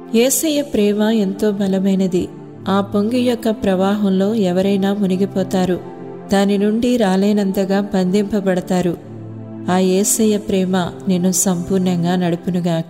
యేసయ్య ప్రేమ ఎంతో బలమైనది ఆ పొంగి యొక్క ప్రవాహంలో ఎవరైనా మునిగిపోతారు దాని నుండి రాలేనంతగా బంధింపబడతారు ఆ యేసయ్య ప్రేమ నిన్ను సంపూర్ణంగా నడుపునుగాక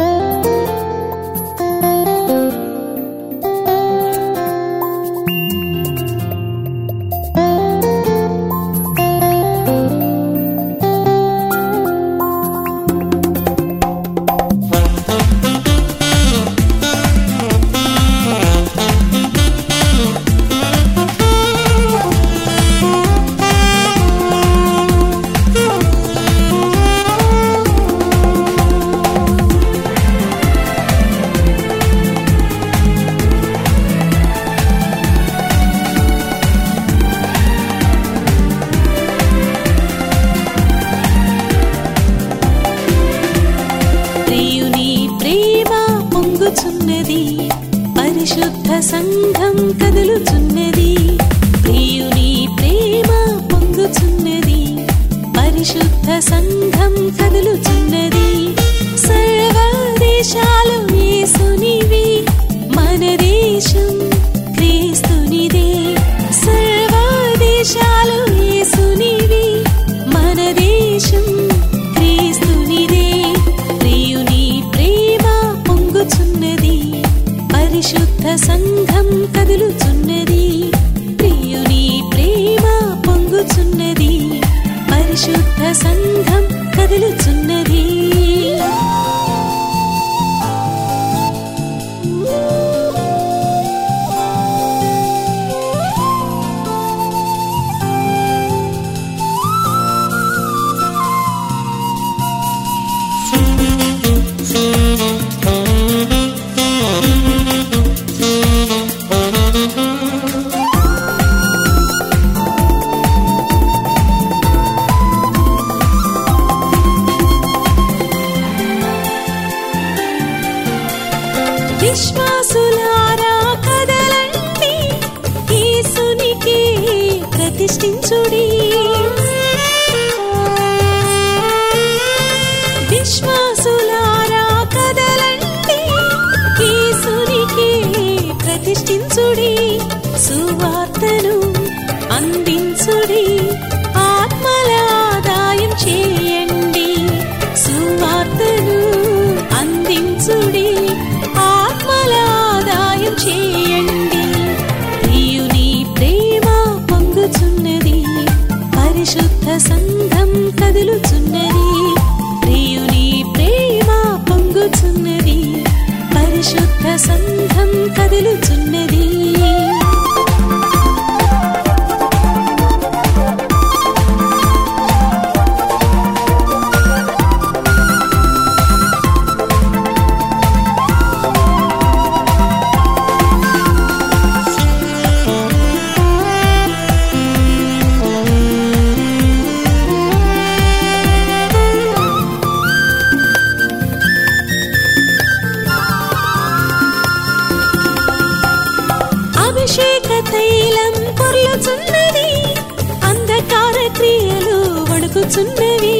ప్రియుని ప్రేమ పొంగుచున్నది పరిశుద్ధ సంఘం కదులుచున్నది ప్రియుని ప్రేమ పొంగుచున్నది పరిశుద్ధ సంఘం కదులుచున్నది సర్వ దేశాలు యేసునివి మన దేశం క్రీస్తునిదే సర్వ దేశాలు యేసునివి మన దేశం క్రీస్తునిదే ప్రియుని ప్రేమ పొంగుచున్నది పరిశుద్ధ సంఘం కదులుచున్నది ప్రియుని ప్రేమ పొంగుచున్నది పరిశుద్ధ సంఘం కదులుచున్నది విశ్వాసులారా కదలండి యేసునికి ప్రతిష్ఠించుడి విశ్వాసులారా కదలండి యేసునికి ప్రతిష్ఠించుడి సువార్తను అందించుడి ఆత్మల ఆదాయం చేయండి సువార్తను అందించుడి ఆత్మల ఆదాయం చేయండి ప్రియుని ప్రేమ పొంగుచున్నది పరిశుద్ధ సంఘం కదులుచున్నది ప్రియుని ప్రేమ పొంగుచున్నది పరిశుద్ధ సంఘం కదులుచున్నది అభిషేక తైలం పొర్లుచున్నది అంధకార క్రియలు వణుకుచున్నవి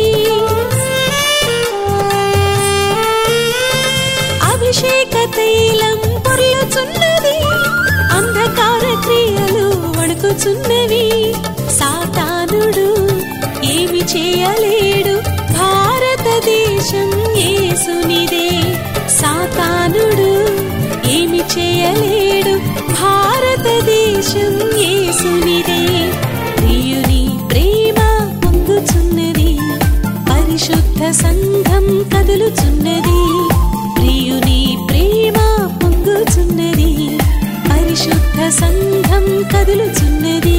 అభిషేక తైలం పొర్లుచున్నది అంధకార క్రియలు వణుకుచున్నవి సాతానుడు ఏమి చేయలేడు భారతదేశం యేసునిదే సాతానుడు ఏమి చేయలేడు భారతదేశం యేసునిదే ప్రియుని ప్రేమ పొంగుచున్నది పరిశుద్ధ సంఘం కదులుచున్నది ప్రియుని ప్రేమ పొంగుచున్నది పరిశుద్ధ సంఘం కదులుచున్నది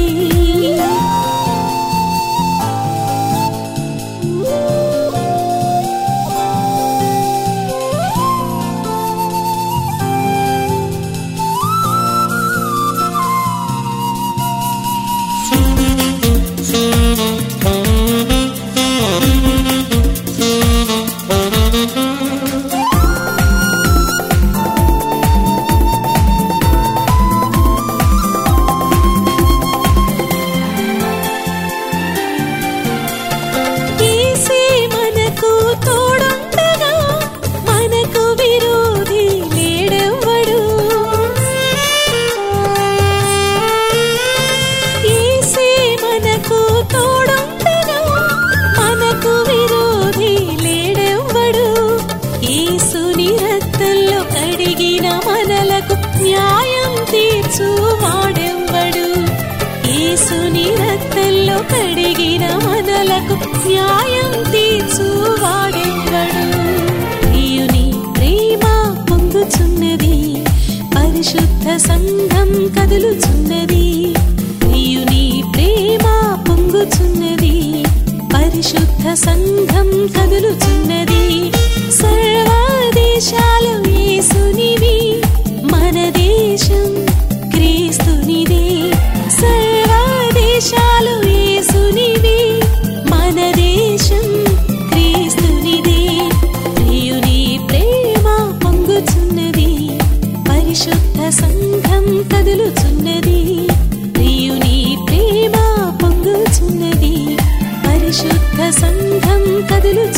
కడిగిన మనలకు న్యాయం తీర్చువాడెవ్వడు ప్రియుని ప్రేమ పొంగుచున్నది పరిశుద్ధ సంఘం కదులుచున్నది ప్రియుని ప్రేమ పొంగుచున్నది పరిశుద్ధ సంఘం కదులుచున్నది సర్వదేశాలు యేసునివి మన దేశం క్రీస్తునిదే సర్వదేశాలు యేసునివి మన దేశం క్రీస్తునిదే ప్రియుని ప్రేమ పొంగుచున్నది పరిశుద్ధ సంఘం కదులుచున్నది ప్రియుని ప్రేమ పొంగుచున్నది పరిశుద్ధ సంఘం కదులుచున్నది